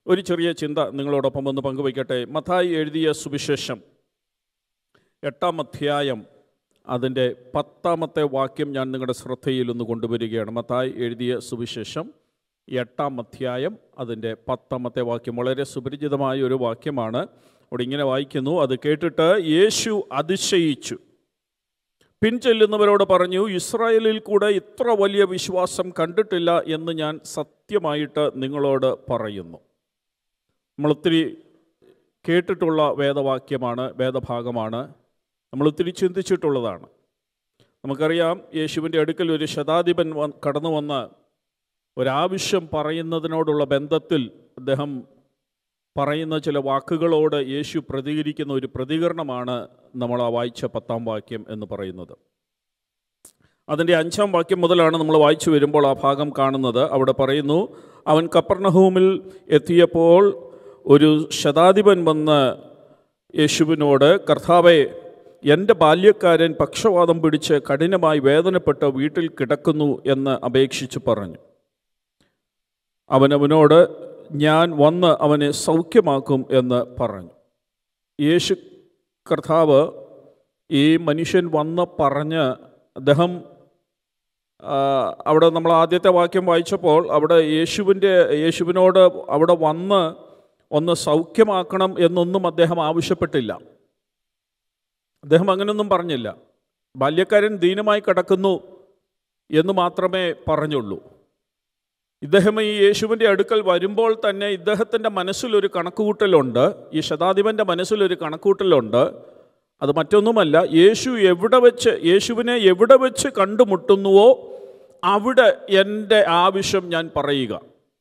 ഒരു ചെറിയ ചിന്ത നിങ്ങളോടൊപ്പം ഒന്ന് പങ്കുവയ്ക്കട്ടെ മത്തായി എഴുതിയ സുവിശേഷം എട്ടാം അധ്യായം അതിൻ്റെ പത്താമത്തെ വാക്യം ഞാൻ നിങ്ങളുടെ ശ്രദ്ധയിൽ ഒന്ന് കൊണ്ടുവരികയാണ് മത്തായി എഴുതിയ സുവിശേഷം എട്ടാം അധ്യായം അതിൻ്റെ പത്താമത്തെ വാക്യം വളരെ സുപരിചിതമായ ഒരു വാക്യമാണ് അവിടെ ഇങ്ങനെ വായിക്കുന്നു അത് കേട്ടിട്ട് യേശു അതിശയിച്ചു പിൻചെല്ലുന്നവരോട് പറഞ്ഞു ഇസ്രായേലിൽ കൂടെ ഇത്ര വലിയ വിശ്വാസം കണ്ടിട്ടില്ല എന്ന് ഞാൻ സത്യമായിട്ട് നിങ്ങളോട് പറയുന്നു നമ്മളൊത്തിരി കേട്ടിട്ടുള്ള വേദവാക്യമാണ് വേദഭാഗമാണ് നമ്മളൊത്തിരി ചിന്തിച്ചിട്ടുള്ളതാണ് നമുക്കറിയാം യേശുവിൻ്റെ അടുക്കൽ ഒരു ശതാധിപൻ വ- കടന്നു വന്ന് ഒരാവശ്യം പറയുന്നതിനോടുള്ള ബന്ധത്തിൽ അദ്ദേഹം പറയുന്ന ചില വാക്കുകളോട് യേശു പ്രതികരിക്കുന്ന ഒരു പ്രതികരണമാണ് നമ്മൾ ആ വായിച്ച പത്താം വാക്യം എന്ന് പറയുന്നത് അതിൻ്റെ അഞ്ചാം വാക്യം മുതലാണ് നമ്മൾ വായിച്ചു വരുമ്പോൾ ആ ഭാഗം കാണുന്നത് അവിടെ പറയുന്നു അവൻ കപ്പർണഹൂമിൽ എത്തിയപ്പോൾ ഒരു ശതാധിപൻ വന്ന് യേശുവിനോട് കർത്താവെ എൻ്റെ ബാല്യക്കാരൻ പക്ഷവാതം പിടിച്ച് കഠിനമായി വേദനപ്പെട്ട് വീട്ടിൽ കിടക്കുന്നു എന്ന് അപേക്ഷിച്ച് പറഞ്ഞു അവൻ അവനോട് ഞാൻ വന്ന് അവനെ സൗഖ്യമാക്കും എന്ന് പറഞ്ഞു യേശു കർത്താവ് ഈ മനുഷ്യൻ വന്ന് പറഞ്ഞ് അദ്ദേഹം ആ, അവിടെ നമ്മൾ ആദ്യത്തെ വാക്യം വായിച്ചപ്പോൾ അവിടെ യേശുവിൻ്റെ യേശുവിനോട് അവിടെ വന്ന് ഒന്ന് സൗഖ്യമാക്കണം എന്നൊന്നും അദ്ദേഹം ആവശ്യപ്പെട്ടില്ല അദ്ദേഹം അങ്ങനെയൊന്നും പറഞ്ഞില്ല ബാല്യക്കാരൻ ദീനമായി കിടക്കുന്നു എന്ന് മാത്രമേ പറഞ്ഞുള്ളൂ ഇദ്ദേഹം ഈ യേശുവിൻ്റെ അടുക്കൽ വരുമ്പോൾ തന്നെ ഇദ്ദേഹത്തിൻ്റെ മനസ്സിലൊരു കണക്കുകൂട്ടലുണ്ട് ഈ ശതാധിപൻ്റെ മനസ്സിലൊരു കണക്കുകൂട്ടലുണ്ട് അത് മറ്റൊന്നുമല്ല യേശു എവിടെ വെച്ച് യേശുവിനെ എവിടെ വെച്ച് കണ്ടുമുട്ടുന്നുവോ അവിടെ എൻ്റെ ആവശ്യം ഞാൻ പറയുക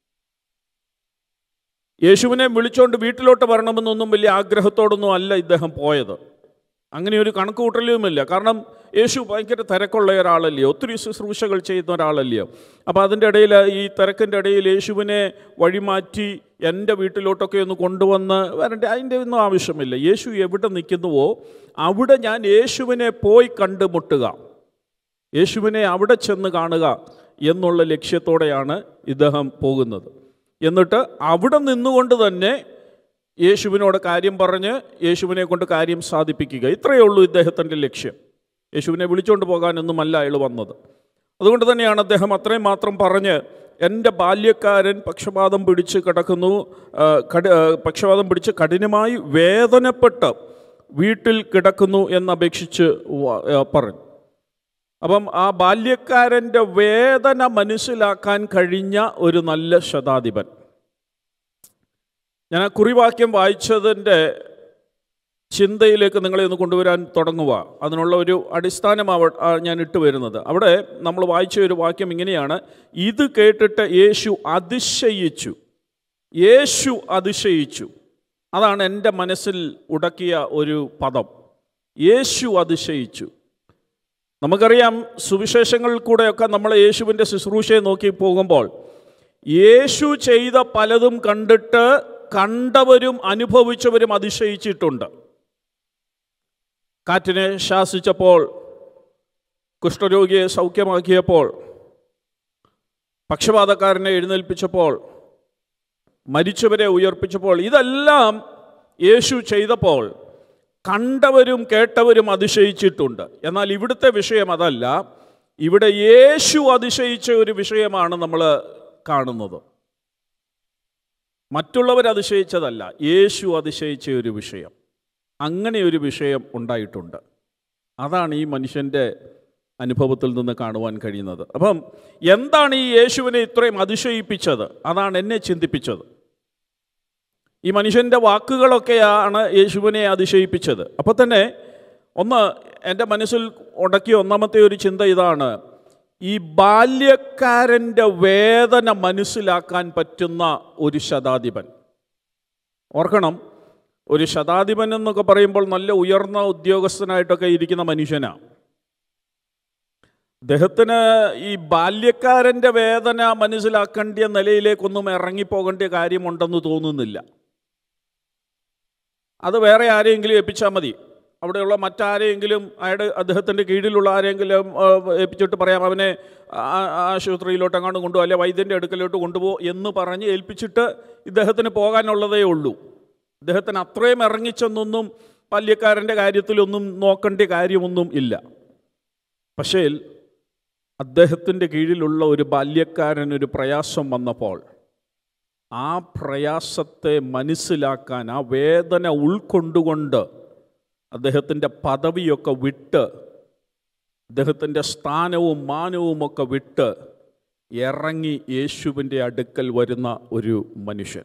യേശുവിനെ വിളിച്ചുകൊണ്ട് വീട്ടിലോട്ട് വരണമെന്നൊന്നും വലിയ ആഗ്രഹത്തോടൊന്നും അല്ല ഇദ്ദേഹം പോയത് അങ്ങനെ ഒരു കണക്ക് കൂട്ടലുമില്ല കാരണം യേശു ഭയങ്കര തിരക്കുള്ള ഒരാളല്ലയോ ഒത്തിരി ശുശ്രൂഷകൾ ചെയ്യുന്ന ഒരാളല്ലയോ അപ്പോൾ അതിൻ്റെ ഇടയിൽ ഈ തിരക്കിൻ്റെ ഇടയിൽ യേശുവിനെ വഴിമാറ്റി എൻ്റെ വീട്ടിലോട്ടൊക്കെ ഒന്ന് കൊണ്ടുവന്ന് വരണ്ട അതിൻ്റെ ഒന്നും ആവശ്യമില്ല യേശു എവിടെ നിൽക്കുന്നുവോ അവിടെ ഞാൻ യേശുവിനെ പോയി കണ്ടുമുട്ടുക യേശുവിനെ അവിടെ ചെന്ന് കാണുക എന്നുള്ള ലക്ഷ്യത്തോടെയാണ് ഇദ്ദേഹം പോകുന്നത് എന്നിട്ട് അവിടെ നിന്നുകൊണ്ട് തന്നെ യേശുവിനോട് കാര്യം പറഞ്ഞ് യേശുവിനെ കൊണ്ട് കാര്യം സാധിപ്പിക്കുക ഇത്രയേ ഉള്ളൂ ഇദ്ദേഹത്തിൻ്റെ ലക്ഷ്യം യേശുവിനെ വിളിച്ചുകൊണ്ട് പോകാനൊന്നുമല്ല അയാൾ വന്നത് അതുകൊണ്ട് തന്നെയാണ് അദ്ദേഹം അത്രയും മാത്രം പറഞ്ഞ് എൻ്റെ ബാല്യക്കാരൻ പക്ഷപാതം പിടിച്ച് കിടക്കുന്നു ആ, കടി ആ, പക്ഷപാതം പിടിച്ച് കഠിനമായി വേദനപ്പെട്ട് വീട്ടിൽ കിടക്കുന്നു എന്നപേക്ഷിച്ച് വ- ആ, പറഞ്ഞു അപ്പം ആ ബാല്യക്കാരൻ്റെ വേദന മനസ്സിലാക്കാൻ കഴിഞ്ഞ ഒരു നല്ല ശതാധിപൻ ഞാൻ ആ കുറിവാക്യം വായിച്ചതിൻ്റെ ചിന്തയിലേക്ക് നിങ്ങളെ ഒന്ന് കൊണ്ടുവരാൻ തുടങ്ങുക അതിനുള്ള ഒരു അടിസ്ഥാനമാവ ആ ഞാൻ ഇട്ട് വരുന്നത് അവിടെ നമ്മൾ വായിച്ച ഒരു വാക്യം ഇങ്ങനെയാണ് ഇത് കേട്ടിട്ട് യേശു അതിശയിച്ചു യേശു അതിശയിച്ചു അതാണ് എൻ്റെ മനസ്സിൽ ഉടക്കിയ ഒരു പദം യേശു അതിശയിച്ചു നമുക്കറിയാം സുവിശേഷങ്ങളിൽ കൂടെയൊക്കെ നമ്മൾ യേശുവിൻ്റെ ശുശ്രൂഷയെ നോക്കി പോകുമ്പോൾ യേശു ചെയ്ത പലതും കണ്ടിട്ട് കണ്ടവരും അനുഭവിച്ചവരും അതിശയിച്ചിട്ടുണ്ട് കാറ്റിനെ ശാസിച്ചപ്പോൾ കുഷ്ഠരോഗിയെ സൗഖ്യമാക്കിയപ്പോൾ പക്ഷപാതക്കാരനെ എഴുന്നേൽപ്പിച്ചപ്പോൾ മരിച്ചവരെ ഉയർപ്പിച്ചപ്പോൾ ഇതെല്ലാം യേശു ചെയ്തപ്പോൾ കണ്ടവരും കേട്ടവരും അതിശയിച്ചിട്ടുണ്ട് എന്നാൽ ഇവിടുത്തെ വിഷയം അതല്ല ഇവിടെ യേശു അതിശയിച്ച ഒരു വിഷയമാണ് നമ്മൾ കാണുന്നത് മറ്റുള്ളവർ അതിശയിച്ചതല്ല യേശു അതിശയിച്ച ഒരു വിഷയം അങ്ങനെ ഒരു വിഷയം ഉണ്ടായിട്ടുണ്ട് അതാണ് ഈ മനുഷ്യൻ്റെ അനുഭവത്തിൽ നിന്ന് കാണുവാൻ കഴിയുന്നത് അപ്പം എന്താണ് ഈ യേശുവിനെ ഇത്രയും അതിശയിപ്പിച്ചത് അതാണ് എന്നെ ചിന്തിപ്പിച്ചത് ഈ മനുഷ്യൻ്റെ വാക്കുകളൊക്കെയാണ് യേശുവിനെ അതിശയിപ്പിച്ചത് അപ്പോൾ തന്നെ ഒന്ന് എൻ്റെ മനസ്സിൽ ഉടക്കിയ ഒന്നാമത്തെ ഒരു ചിന്ത ഇതാണ് ഈ ബാല്യക്കാരൻ്റെ വേദന മനസ്സിലാക്കാൻ പറ്റുന്ന ഒരു ശതാധിപൻ ഓർക്കണം ഒരു ശതാധിപൻ എന്നൊക്കെ പറയുമ്പോൾ നല്ല ഉയർന്ന ഉദ്യോഗസ്ഥനായിട്ടൊക്കെ ഇരിക്കുന്ന മനുഷ്യനാണ് അദ്ദേഹത്തിന് ഈ ബാല്യക്കാരൻ്റെ വേദന മനസ്സിലാക്കേണ്ട നിലയിലേക്കൊന്നും ഇറങ്ങിപ്പോകേണ്ട കാര്യമുണ്ടെന്ന് തോന്നുന്നില്ല അത് വേറെ ആരെയെങ്കിലും ഏൽപ്പിച്ചാൽ മതി അവിടെയുള്ള മറ്റാരെങ്കിലും അയാളുടെ അദ്ദേഹത്തിൻ്റെ കീഴിലുള്ള ആരെങ്കിലും ആ, ഏൽപ്പിച്ചിട്ട് പറയാം അവനെ ആ- ആശുപത്രിയിലോട്ട് അങ്ങോട്ട് കൊണ്ടുപോകും അല്ലെ വൈദ്യൻ്റെ അടുക്കലോട്ട് കൊണ്ടുപോകും എന്ന് പറഞ്ഞ് ഏൽപ്പിച്ചിട്ട് ഇദ്ദേഹത്തിന് പോകാനുള്ളതേ ഉള്ളൂ ഇദ്ദേഹത്തിന് അത്രയും ഇറങ്ങിച്ചെന്നൊന്നും ബാല്യക്കാരൻ്റെ കാര്യത്തിലൊന്നും നോക്കേണ്ട കാര്യമൊന്നും ഇല്ല പക്ഷേ അദ്ദേഹത്തിൻ്റെ കീഴിലുള്ള ഒരു ബാല്യക്കാരനൊരു പ്രയാസം വന്നപ്പോൾ ആ പ്രയാസത്തെ മനസ്സിലാക്കാൻ ആ വേദന ഉൾക്കൊണ്ടുകൊണ്ട് അദ്ദേഹത്തിൻ്റെ പദവിയൊക്കെ വിട്ട് അദ്ദേഹത്തിൻ്റെ സ്ഥാനവും മാനവും ഒക്കെ വിട്ട് ഇറങ്ങി യേശുവിൻ്റെ അടുക്കൽ വരുന്ന ഒരു മനുഷ്യൻ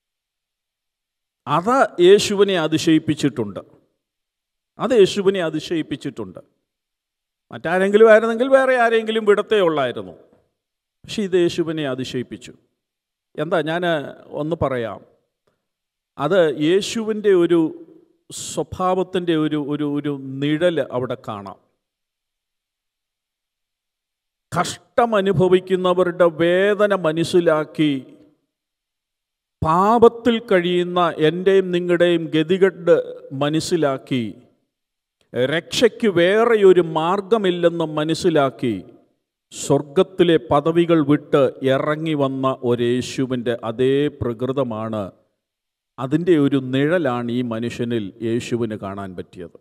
അത് യേശുവിനെ അതിശയിപ്പിച്ചിട്ടുണ്ട് അത് യേശുവിനെ അതിശയിപ്പിച്ചിട്ടുണ്ട് മറ്റാരെങ്കിലും ആയിരുന്നെങ്കിൽ വേറെ ആരെങ്കിലും വിടത്തേ ഉള്ളായിരുന്നു പക്ഷെ ഇത് യേശുവിനെ അതിശയിപ്പിച്ചു എന്താ ഞാൻ ഒന്ന് പറയാം അത് യേശുവിൻ്റെ ഒരു സ്വഭാവത്തിൻ്റെ ഒരു ഒരു ഒരു നിഴൽ അവിടെ കാണാം കഷ്ടമനുഭവിക്കുന്നവരുടെ വേദന മനസ്സിലാക്കി പാപത്തിൽ കഴിയുന്ന എൻ്റെയും നിങ്ങളുടെയും ഗതികെട്ട് മനസ്സിലാക്കി രക്ഷയ്ക്ക് വേറെയൊരു മാർഗമില്ലെന്ന് മനസ്സിലാക്കി സ്വർഗത്തിലെ പദവികൾ വിട്ട് ഇറങ്ങി വന്ന ഒരു യേശുവിൻ്റെ അതേ പ്രകൃതമാണ് അതിൻ്റെ ഒരു നിഴലാണ് ഈ മനുഷ്യനിൽ യേശുവിന് കാണാൻ പറ്റിയത്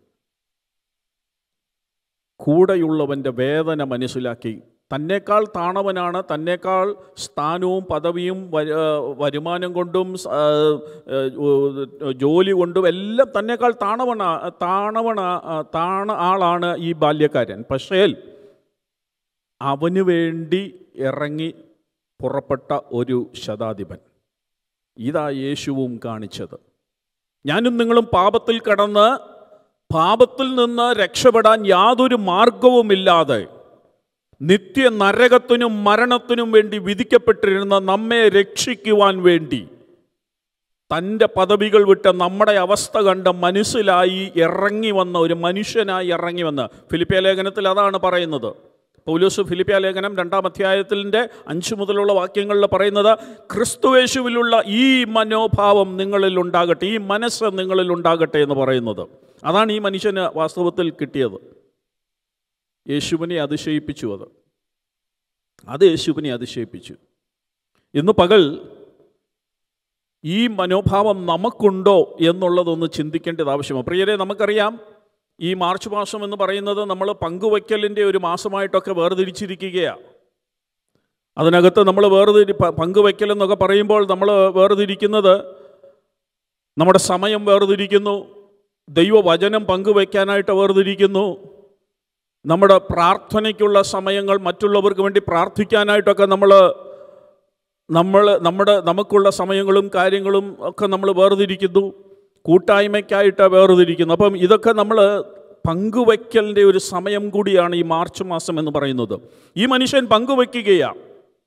കൂടെയുള്ളവൻ്റെ വേദന മനസ്സിലാക്കി തന്നേക്കാൾ താണവനാണ് തന്നേക്കാൾ സ്ഥാനവും പദവിയും വര- വരുമാനം കൊണ്ടും സ- ആ, ഏ, ജോലി കൊണ്ടും എല്ലാം തന്നേക്കാൾ താണവണ താണവണ താണ ആളാണ് ഈ ബാല്യക്കാരൻ പക്ഷേ അവന് വേണ്ടി ഇറങ്ങി പുറപ്പെട്ട ഒരു ശതാധിപൻ ഇതാ യേശുവും കാണിച്ചത് ഞാനും നിങ്ങളും പാപത്തിൽ കടന്ന് പാപത്തിൽ നിന്ന് രക്ഷപ്പെടാൻ യാതൊരു മാർഗവുമില്ലാതെ നിത്യ നരകത്തിനും മരണത്തിനും വേണ്ടി വിധിക്കപ്പെട്ടിരുന്ന നമ്മെ രക്ഷിക്കുവാൻ വേണ്ടി തൻ്റെ പദവികൾ വിട്ട് നമ്മുടെ അവസ്ഥ കണ്ട് മനസ്സിലായി ഇറങ്ങി വന്ന ഒരു മനുഷ്യനായി ഇറങ്ങി വന്ന ഫിലിപ്പിയ ലേഖനത്തിൽ അതാണ് പറയുന്നത് പൗലോസ് ഫിലിപ്പിയ ലേഖനം രണ്ടാം അധ്യായത്തിൻ്റെ അഞ്ച് മുതലുള്ള വാക്യങ്ങളിൽ പറയുന്നത് ക്രിസ്തുവേശുവിലുള്ള ഈ മനോഭാവം നിങ്ങളിൽ ഉണ്ടാകട്ടെ ഈ മനസ്സ് നിങ്ങളിൽ ഉണ്ടാകട്ടെ എന്ന് പറയുന്നത് അതാണ് ഈ മനുഷ്യന് വാസ്തവത്തിൽ കിട്ടിയത് യേശുവിനെ അതിശയിപ്പിച്ചു അത് അത് യേശുവിനെ അതിശയിപ്പിച്ചു ഇന്ന് പകൽ ഈ മനോഭാവം നമുക്കുണ്ടോ എന്നുള്ളതൊന്ന് ചിന്തിക്കേണ്ടത് ആവശ്യമാണ് പ്രിയരെ നമുക്കറിയാം ഈ മാർച്ച് മാസം എന്ന് പറയുന്നത് നമ്മൾ പങ്കുവയ്ക്കലിൻ്റെ ഒരു മാസമായിട്ടൊക്കെ വേർതിരിച്ചിരിക്കുകയാണ് അതിനകത്ത് നമ്മൾ വേർതിരി പ- പങ്കുവയ്ക്കൽ എന്നൊക്കെ പറയുമ്പോൾ നമ്മൾ വേർതിരിക്കുന്നത് നമ്മുടെ സമയം വേർതിരിക്കുന്നു ദൈവവചനം പങ്കുവയ്ക്കാനായിട്ട് വേർതിരിക്കുന്നു നമ്മുടെ പ്രാർത്ഥനയ്ക്കുള്ള സമയങ്ങൾ മറ്റുള്ളവർക്ക് വേണ്ടി പ്രാർത്ഥിക്കാനായിട്ടൊക്കെ നമ്മൾ നമ്മൾ നമ്മുടെ നമുക്കുള്ള സമയങ്ങളും കാര്യങ്ങളും ഒക്കെ നമ്മൾ വേർതിരിക്കുന്നു കൂട്ടായ്മയ്ക്കായിട്ട് വേർതിരിക്കുന്നു അപ്പം ഇതൊക്കെ നമ്മൾ പങ്കുവയ്ക്കലിൻ്റെ ഒരു സമയം കൂടിയാണ് ഈ മാർച്ച് മാസം എന്ന് പറയുന്നത് ഈ മനുഷ്യൻ പങ്കുവയ്ക്കുകയാണ്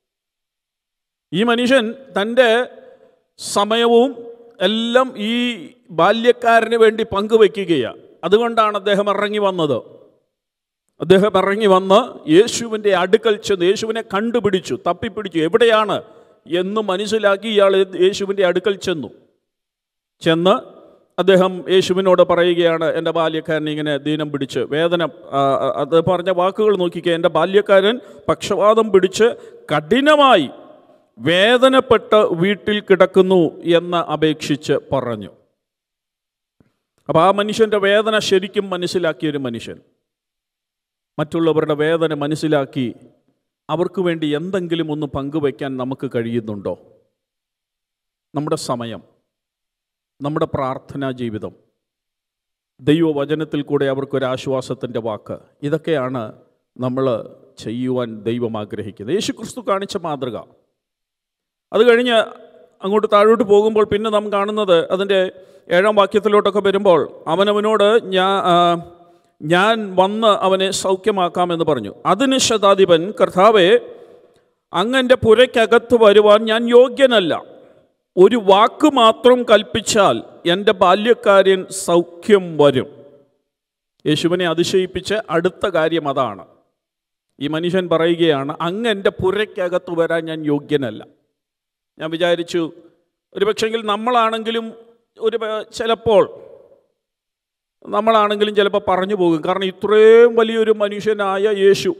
ഈ മനുഷ്യൻ തൻ്റെ സമയവും എല്ലാം ഈ ബാല്യക്കാരന് വേണ്ടി പങ്കുവയ്ക്കുകയാണ് അതുകൊണ്ടാണ് അദ്ദേഹം ഇറങ്ങി വന്നത് അദ്ദേഹം ഇറങ്ങി വന്ന് യേശുവിൻ്റെ അടുക്കൽ ചെന്ന് യേശുവിനെ കണ്ടുപിടിച്ചു തപ്പിപ്പിടിച്ചു എവിടെയാണ് എന്ന് മനസ്സിലാക്കി ഇയാൾ യേശുവിൻ്റെ അടുക്കൽ ചെന്നു ചെന്ന് അദ്ദേഹം യേശുവിനോട് പറയുകയാണ് എൻ്റെ ബാല്യക്കാരൻ ഇങ്ങനെ ദീനം പിടിച്ച് വേദന ആ, ആ, അത് പറഞ്ഞ വാക്കുകൾ നോക്കിക്കുക എൻ്റെ ബാല്യക്കാരൻ പക്ഷപാതം പിടിച്ച് കഠിനമായി വേദനപ്പെട്ട് വീട്ടിൽ കിടക്കുന്നു എന്ന് അപേക്ഷിച്ച് പറഞ്ഞു അപ്പോൾ ആ മനുഷ്യൻ്റെ വേദന ശരിക്കും മനസ്സിലാക്കിയ ഒരു മനുഷ്യൻ മറ്റുള്ളവരുടെ വേദന മനസ്സിലാക്കി അവർക്ക് വേണ്ടി എന്തെങ്കിലും ഒന്ന് പങ്കുവയ്ക്കാൻ നമുക്ക് കഴിയുന്നുണ്ടോ നമ്മുടെ സമയം നമ്മുടെ പ്രാർത്ഥനാ ജീവിതം ദൈവവചനത്തിൽ കൂടെ അവർക്കൊരാശ്വാസത്തിൻ്റെ വാക്ക് ഇതൊക്കെയാണ് നമ്മൾ ചെയ്യുവാൻ ദൈവം ആഗ്രഹിക്കുന്നത് യേശു ക്രിസ്തു കാണിച്ച മാതൃക അത് കഴിഞ്ഞ് അങ്ങോട്ട് താഴോട്ട് പോകുമ്പോൾ പിന്നെ നാം കാണുന്നത് അതിൻ്റെ ഏഴാം വാക്യത്തിലോട്ടൊക്കെ വരുമ്പോൾ അവനവനോട് ഞാൻ ആ, ഞാൻ വന്ന് അവനെ സൗഖ്യമാക്കാമെന്ന് പറഞ്ഞു അതിന് ശതാധിപൻ കർത്താവെ അങ്ങൻ്റെ പുരയ്ക്കകത്ത് വരുവാൻ ഞാൻ യോഗ്യനല്ല ഒരു വാക്ക് മാത്രം കൽപ്പിച്ചാൽ എൻ്റെ ബാല്യക്കാരൻ സൗഖ്യം വരും യേശുവിനെ അതിശയിപ്പിച്ച് അടുത്ത കാര്യം അതാണ് ഈ മനുഷ്യൻ പറയുകയാണ് അങ്ങ് എൻ്റെ പുരയ്ക്കകത്ത് വരാൻ ഞാൻ യോഗ്യനല്ല ഞാൻ വിചാരിച്ചു ഒരു പക്ഷെങ്കിൽ നമ്മളാണെങ്കിലും ഒരു പ- ചിലപ്പോൾ നമ്മളാണെങ്കിലും ചിലപ്പോൾ പറഞ്ഞു പോകും കാരണം ഇത്രയും വലിയൊരു മനുഷ്യനായ യേശു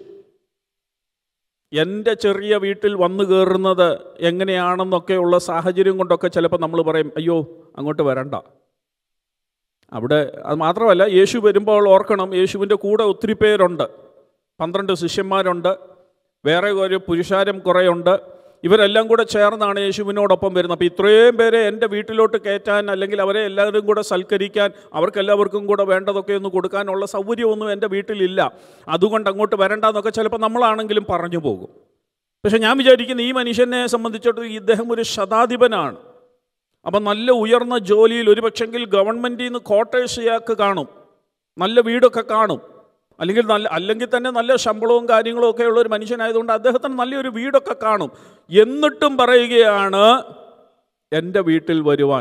എൻ്റെ ചെറിയ വീട്ടിൽ വന്നു കയറുന്നത് എങ്ങനെയാണെന്നൊക്കെയുള്ള സാഹചര്യം കൊണ്ടൊക്കെ ചിലപ്പോൾ നമ്മൾ പറയും അയ്യോ അങ്ങോട്ട് വരണ്ട അവിടെ അത് മാത്രമല്ല യേശു വരുമ്പോൾ ഓർക്കണം യേശുവിൻ്റെ കൂടെ ഒത്തിരി പേരുണ്ട് പന്ത്രണ്ട് ശിഷ്യന്മാരുണ്ട് വേറെ ഒരു പുരുഷാരം കുറേയുണ്ട് ഇവരെല്ലാം കൂടെ ചേർന്നാണ് യേശുവിനോടൊപ്പം വരുന്നത് അപ്പോൾ ഇത്രയും പേരെ എൻ്റെ വീട്ടിലോട്ട് കയറ്റാൻ അല്ലെങ്കിൽ അവരെ എല്ലാവരും കൂടെ സൽക്കരിക്കാൻ അവർക്കെല്ലാവർക്കും കൂടെ വേണ്ടതൊക്കെ ഒന്ന് കൊടുക്കാനുള്ള സൗകര്യമൊന്നും എൻ്റെ വീട്ടിലില്ല അതുകൊണ്ട് അങ്ങോട്ട് വരണ്ടെന്നൊക്കെ ചിലപ്പോൾ നമ്മളാണെങ്കിലും പറഞ്ഞു പോകും പക്ഷെ ഞാൻ വിചാരിക്കുന്ന ഈ മനുഷ്യനെ സംബന്ധിച്ചിടത്തോളം ഇദ്ദേഹം ഒരു ശതാധിപനാണ് അപ്പം നല്ല ഉയർന്ന ജോലിയിൽ ഒരുപക്ഷെങ്കിൽ ഗവൺമെൻറ്റിൽ നിന്ന് ക്വാർട്ടേഴ്സ് ഇയാൾക്ക് കാണും നല്ല വീടൊക്കെ കാണും അല്ലെങ്കിൽ നല്ല അല്ലെങ്കിൽ തന്നെ നല്ല ശമ്പളവും കാര്യങ്ങളും ഒക്കെ ഉള്ള ഒരു മനുഷ്യനായതുകൊണ്ട് അദ്ദേഹത്തിന് നല്ലൊരു വീടൊക്കെ കാണും എന്നിട്ടും പറയുകയാണ് എൻ്റെ വീട്ടിൽ വരുവാൻ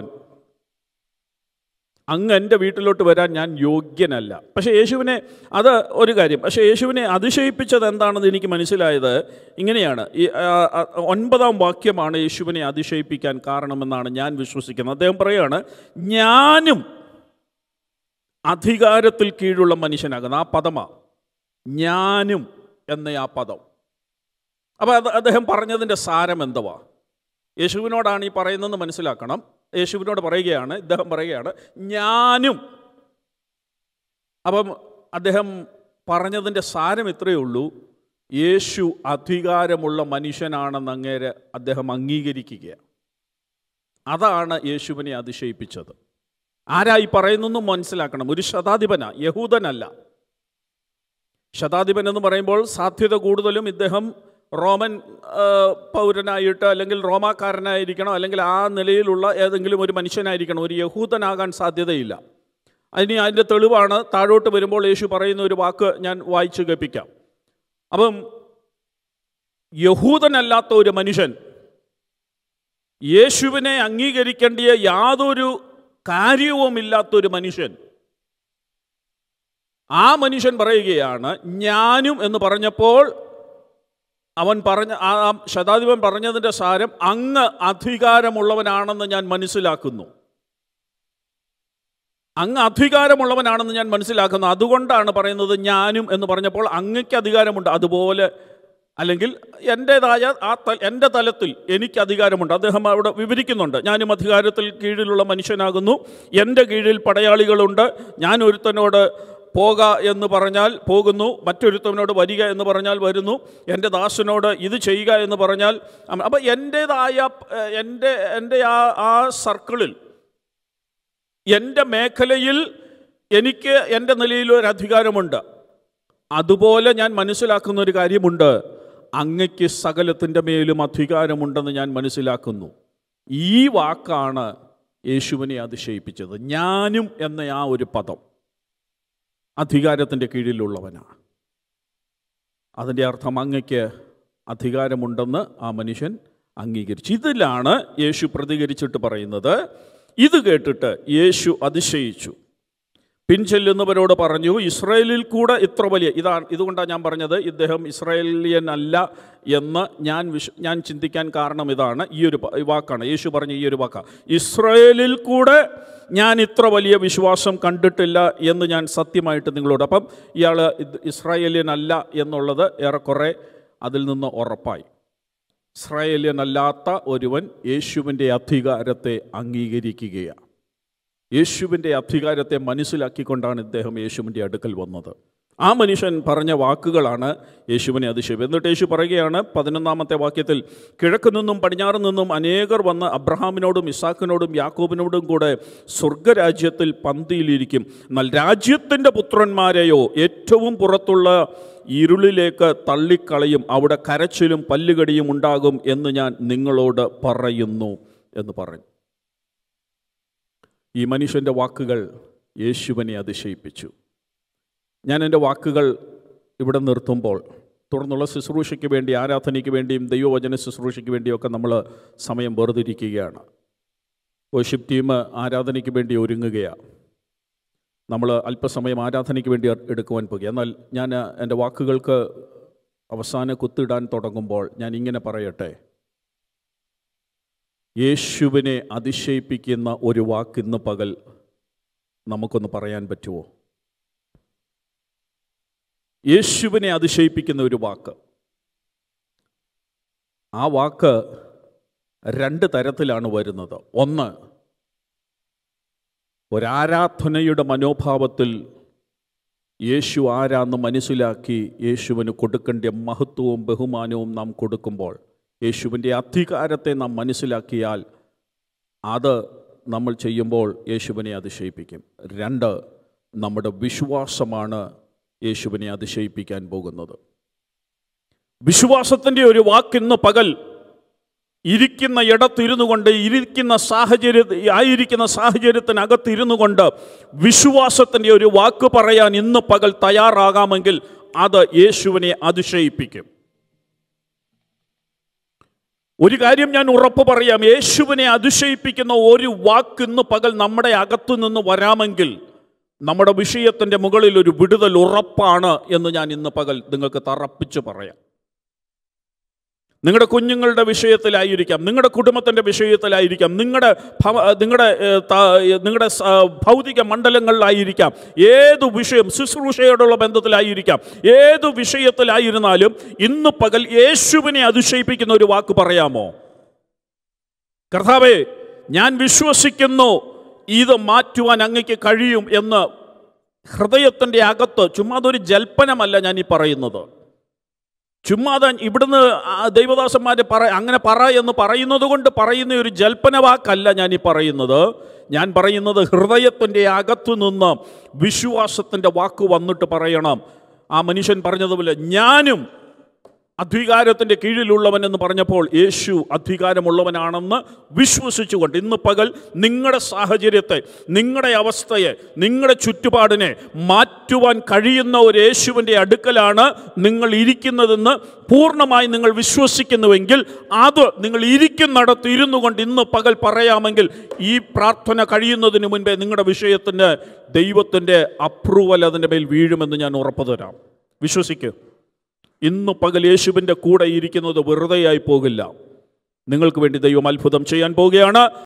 അങ്ങ് എൻ്റെ വീട്ടിലോട്ട് വരാൻ ഞാൻ യോഗ്യനല്ല പക്ഷേ യേശുവിനെ അത് ഒരു കാര്യം പക്ഷേ യേശുവിനെ അതിശയിപ്പിച്ചത് എന്താണെന്ന് എനിക്ക് മനസ്സിലായത് ഇങ്ങനെയാണ് ഈ ആ, ആ, ഒൻപതാം വാക്യമാണ് യേശുവിനെ അതിശയിപ്പിക്കാൻ കാരണമെന്നാണ് ഞാൻ വിശ്വസിക്കുന്നത് അദ്ദേഹം പറയാണ് ഞാനും അധികാരത്തിൽ കീഴുള്ള മനുഷ്യനാകുന്ന ആ പദമാ ഞാനും എന്ന ആ പദം അപ്പോൾ അത് അദ്ദേഹം പറഞ്ഞതിൻ്റെ സാരം എന്തുവാ യേശുവിനോടാണ് ഈ പറയുന്നതെന്ന് മനസ്സിലാക്കണം യേശുവിനോട് പറയുകയാണ് ഇദ്ദേഹം പറയുകയാണ് ഞാനും അപ്പം അദ്ദേഹം പറഞ്ഞതിൻ്റെ സാരം ഇത്രയേ ഉള്ളൂ യേശു അധികാരമുള്ള മനുഷ്യനാണെന്ന് അങ്ങേരെ അദ്ദേഹം അംഗീകരിക്കുക അതാണ് യേശുവിനെ അതിശയിപ്പിച്ചത് ആരായി പറയുന്നെന്നും മനസ്സിലാക്കണം ഒരു ശതാധിപന യഹൂദനല്ല ശതാധിപൻ എന്ന് പറയുമ്പോൾ സാധ്യത കൂടുതലും ഇദ്ദേഹം റോമൻ ആ, പൗരനായിട്ട് അല്ലെങ്കിൽ റോമാക്കാരനായിരിക്കണം അല്ലെങ്കിൽ ആ നിലയിലുള്ള ഏതെങ്കിലും ഒരു മനുഷ്യനായിരിക്കണം ഒരു യഹൂദനാകാൻ സാധ്യതയില്ല അതിന് അതിൻ്റെ തെളിവാണ് താഴോട്ട് വരുമ്പോൾ യേശു പറയുന്ന ഒരു വാക്ക് ഞാൻ വായിച്ചു കേൾപ്പിക്കാം അപ്പം യഹൂദനല്ലാത്ത ഒരു മനുഷ്യൻ യേശുവിനെ അംഗീകരിക്കേണ്ട യാതൊരു കാര്യവുമില്ലാത്തൊരു മനുഷ്യൻ ആ മനുഷ്യൻ പറയുകയാണ് ഞാനും എന്ന് പറഞ്ഞപ്പോൾ അവൻ പറഞ്ഞ ആ ആ ശതാധിപൻ പറഞ്ഞതിൻ്റെ സാരം അങ്ങ് അധികാരമുള്ളവനാണെന്ന് ഞാൻ മനസ്സിലാക്കുന്നു അങ്ങ് അധികാരമുള്ളവനാണെന്ന് ഞാൻ മനസ്സിലാക്കുന്നു അതുകൊണ്ടാണ് പറയുന്നത് ഞാനും എന്ന് പറഞ്ഞപ്പോൾ അങ്ങയ്ക്ക് അധികാരമുണ്ട് അതുപോലെ അല്ലെങ്കിൽ എൻ്റേതായ ആ ത എൻ്റെ തലത്തിൽ എനിക്ക് അധികാരമുണ്ട് അദ്ദേഹം അവിടെ വിവരിക്കുന്നുണ്ട് ഞാനും അധികാരത്തിൽ കീഴിലുള്ള മനുഷ്യനാകുന്നു എൻ്റെ കീഴിൽ പടയാളികളുണ്ട് ഞാൻ ഒരുത്തനോട് പോക എന്ന് പറഞ്ഞാൽ പോകുന്നു മറ്റൊരുത്തവനോട് വരിക എന്ന് പറഞ്ഞാൽ വരുന്നു എൻ്റെ ദാസനോട് ഇത് ചെയ്യുക എന്ന് പറഞ്ഞാൽ അപ്പം എൻ്റേതായ ഏഹ്, എൻ്റെ എൻ്റെ ആ ആ സർക്കിളിൽ എൻ്റെ മേഖലയിൽ എനിക്ക് എൻ്റെ നിലയിൽ ഒരു അധികാരമുണ്ട് അതുപോലെ ഞാൻ മനസ്സിലാക്കുന്ന ഒരു കാര്യമുണ്ട് അങ്ങയ്ക്ക് സകലത്തിൻ്റെ മേലും അധികാരമുണ്ടെന്ന് ഞാൻ മനസ്സിലാക്കുന്നു ഈ വാക്കാണ് യേശുവിനെ അതിശയിപ്പിച്ചത് ഞാനും എന്ന ആ ഒരു പദം അധികാരത്തിൻ്റെ കീഴിലുള്ളവനാണ് അതിൻ്റെ അർത്ഥം അങ്ങയ്ക്ക് അധികാരമുണ്ടെന്ന് ആ മനുഷ്യൻ അംഗീകരിച്ചു ഇതിലാണ് യേശു പ്രതികരിച്ചിട്ട് പറയുന്നത് ഇത് കേട്ടിട്ട് യേശു അതിശയിച്ചു പിൻചെല്ലുന്നവരോട് പറഞ്ഞു ഇസ്രായേലിൽ കൂടെ ഇത്ര വലിയ ഇതാണ് ഇതുകൊണ്ടാണ് ഞാൻ പറഞ്ഞത് ഇദ്ദേഹം ഇസ്രായേലിയൻ അല്ല എന്ന് ഞാൻ വിശ് ഞാൻ ചിന്തിക്കാൻ കാരണം ഇതാണ് ഈ ഒരു പ- ഈ വാക്കാണ് യേശു പറഞ്ഞ ഈ ഒരു വാക്കാണ് ഇസ്രായേലിൽ കൂടെ ഞാൻ ഇത്ര വലിയ വിശ്വാസം കണ്ടിട്ടില്ല എന്ന് ഞാൻ സത്യമായിട്ട് നിങ്ങളോട് അപ്പം ഇയാൾ ഇസ്രായേലിയൻ അല്ല എന്നുള്ളത് ഏറെക്കുറെ അതിൽ നിന്ന് ഉറപ്പായി ഇസ്രായേലിയനല്ലാത്ത ഒരുവൻ യേശുവിൻ്റെ അധികാരത്തെ അംഗീകരിക്കുകയാണ് യേശുവിൻ്റെ അധികാരത്തെ മനസ്സിലാക്കിക്കൊണ്ടാണ് ഇദ്ദേഹം യേശുവിൻ്റെ അടുക്കൽ വന്നത് ആ മനുഷ്യൻ പറഞ്ഞ വാക്കുകളാണ് യേശുവിനെ അതിശയം എന്നിട്ട് യേശു പറയുകയാണ് പതിനൊന്നാമത്തെ വാക്യത്തിൽ കിഴക്ക് നിന്നും പടിഞ്ഞാറ് നിന്നും അനേകർ വന്ന് അബ്രഹാമിനോടും ഇസാക്കിനോടും യാക്കോബിനോടും കൂടെ സ്വർഗരാജ്യത്തിൽ പന്തിയിലിരിക്കും എന്നാൽ രാജ്യത്തിൻ്റെ പുത്രന്മാരെയോ ഏറ്റവും പുറത്തുള്ള ഇരുളിലേക്ക് തള്ളിക്കളയും അവിടെ കരച്ചിലും പല്ലുകടിയും ഉണ്ടാകും എന്ന് ഞാൻ നിങ്ങളോട് പറയുന്നു എന്ന് പറഞ്ഞു ഈ മനുഷ്യൻ്റെ വാക്കുകൾ യേശുവിനെ അതിശയിപ്പിച്ചു ഞാൻ എൻ്റെ വാക്കുകൾ ഇവിടെ നിർത്തുമ്പോൾ തുടർന്നുള്ള ശുശ്രൂഷയ്ക്ക് വേണ്ടി ആരാധനയ്ക്ക് വേണ്ടിയും ദൈവവചന ശുശ്രൂഷയ്ക്ക് വേണ്ടിയൊക്കെ നമ്മൾ സമയം വേർതിരിക്കുകയാണ് വർഷിപ്പ് ടീം ആരാധനയ്ക്ക് വേണ്ടി ഒരുങ്ങുകയാണ് നമ്മൾ അല്പസമയം ആരാധനയ്ക്ക് വേണ്ടി എടുക്കുവാൻ പോകുക എന്നാൽ ഞാൻ എൻ്റെ വാക്കുകൾക്ക് അവസാന കുത്തിടാൻ തുടങ്ങുമ്പോൾ ഞാൻ ഇങ്ങനെ പറയട്ടെ യേശുവിനെ അതിശയിപ്പിക്കുന്ന ഒരു വാക്ക് ഇന്ന് പകൽ നമുക്കൊന്ന് പറയാൻ പറ്റുമോ യേശുവിനെ അതിശയിപ്പിക്കുന്ന ഒരു വാക്ക് ആ വാക്ക് രണ്ട് തരത്തിലാണ് വരുന്നത് ഒന്ന് ഒരാരാധനയുടെ മനോഭാവത്തിൽ യേശു ആരാന്ന് മനസ്സിലാക്കി യേശുവിന് കൊടുക്കേണ്ട മഹത്വവും ബഹുമാനവും നാം കൊടുക്കുമ്പോൾ യേശുവിൻ്റെ അധികാരത്തെ നാം മനസ്സിലാക്കിയാൽ അത് നമ്മൾ ചെയ്യുമ്പോൾ യേശുവിനെ അതിശയിപ്പിക്കും രണ്ട് നമ്മുടെ വിശ്വാസമാണ് യേശുവിനെ അതിശയിപ്പിക്കാൻ പോകുന്നത് വിശ്വാസത്തിൻ്റെ ഒരു വാക്കിന്ന് പകൽ ഇരിക്കുന്ന ഇടത്തിരുന്നു കൊണ്ട് ഇരിക്കുന്ന സാഹചര്യ ആയിരിക്കുന്ന സാഹചര്യത്തിനകത്തിരുന്നു കൊണ്ട് വിശ്വാസത്തിൻ്റെ ഒരു വാക്ക് പറയാൻ ഇന്ന് പകൽ തയ്യാറാകാമെങ്കിൽ അത് യേശുവിനെ അതിശയിപ്പിക്കും ഒരു കാര്യം ഞാൻ ഉറപ്പ് പറയാം യേശുവിനെ അതിശയിപ്പിക്കുന്ന ഒരു വാക്ക് ഇന്ന് പകൽ നമ്മുടെ അകത്തു നിന്ന് വരാമെങ്കിൽ നമ്മുടെ വിഷയത്തിൻ്റെ മുകളിൽ ഒരു വിടുതൽ ഉറപ്പാണ് എന്ന് ഞാൻ ഇന്ന് പകൽ നിങ്ങൾക്ക് തറപ്പിച്ച് പറയാം നിങ്ങളുടെ കുഞ്ഞുങ്ങളുടെ വിഷയത്തിലായിരിക്കാം നിങ്ങളുടെ കുടുംബത്തിൻ്റെ വിഷയത്തിലായിരിക്കാം നിങ്ങളുടെ ഭവ- നിങ്ങളുടെ ഏഹ്, ത- നിങ്ങളുടെ സ- ഭൗതിക മണ്ഡലങ്ങളിലായിരിക്കാം ഏത് വിഷയം ശുശ്രൂഷയോടുള്ള ബന്ധത്തിലായിരിക്കാം ഏത് വിഷയത്തിലായിരുന്നാലും ഇന്ന് പകൽ യേശുവിനെ അതിശയിപ്പിക്കുന്ന ഒരു വാക്ക് പറയാമോ കർത്താവേ ഞാൻ വിശ്വസിക്കുന്നു ഇത് മാറ്റുവാൻ അങ്ങയ്ക്ക് കഴിയും എന്ന് ഹൃദയത്തിൻ്റെ അകത്ത് ചുമ്മാ അതൊരു ജൽപ്പനമല്ല ഞാൻ ഈ പറയുന്നത് ചുമ്മാതെ ഇവിടുന്ന് ആ ദൈവദാസന്മാർ പറ അങ്ങനെ പറ എന്ന് പറയുന്നത് കൊണ്ട് പറയുന്ന ഒരു ജൽപ്പന വാക്കല്ല ഞാൻ ഈ പറയുന്നത് ഞാൻ പറയുന്നത് ഹൃദയത്തിൻ്റെ അകത്തു നിന്ന് വിശ്വാസത്തിൻ്റെ വാക്ക് വന്നിട്ട് പറയണം ആ മനുഷ്യൻ പറഞ്ഞതുപോലെ ഞാനും അധികാരത്തിൻ്റെ കീഴിലുള്ളവൻ എന്ന് പറഞ്ഞപ്പോൾ യേശു അധികാരമുള്ളവനാണെന്ന് വിശ്വസിച്ചുകൊണ്ട് ഇന്ന് പകൽ നിങ്ങളുടെ സാഹചര്യത്തെ നിങ്ങളുടെ അവസ്ഥയെ നിങ്ങളുടെ ചുറ്റുപാടിനെ മാറ്റുവാൻ കഴിയുന്ന ഒരു യേശുവിൻ്റെ അടുക്കലാണ് നിങ്ങൾ ഇരിക്കുന്നതെന്ന് പൂർണ്ണമായി നിങ്ങൾ വിശ്വസിക്കുന്നുവെങ്കിൽ അത് നിങ്ങൾ ഇരിക്കുന്നിടത്ത് ഇരുന്നു കൊണ്ട് ഇന്ന് പകൽ പറയാമെങ്കിൽ ഈ പ്രാർത്ഥന കഴിയുന്നതിന് മുൻപേ നിങ്ങളുടെ വിഷയത്തിന് ദൈവത്തിൻ്റെ അപ്രൂവൽ അതിൻ്റെ മേൽ വീഴുമെന്ന് ഞാൻ ഉറപ്പു തരാം വിശ്വസിക്കുക ഇന്ന് പകൽ യേശുവിൻ്റെ കൂടെ ഇരിക്കുന്നത് വെറുതെയായി പോകില്ല നിങ്ങൾക്ക് വേണ്ടി ദൈവം അത്ഭുതം ചെയ്യാൻ പോവുകയാണ്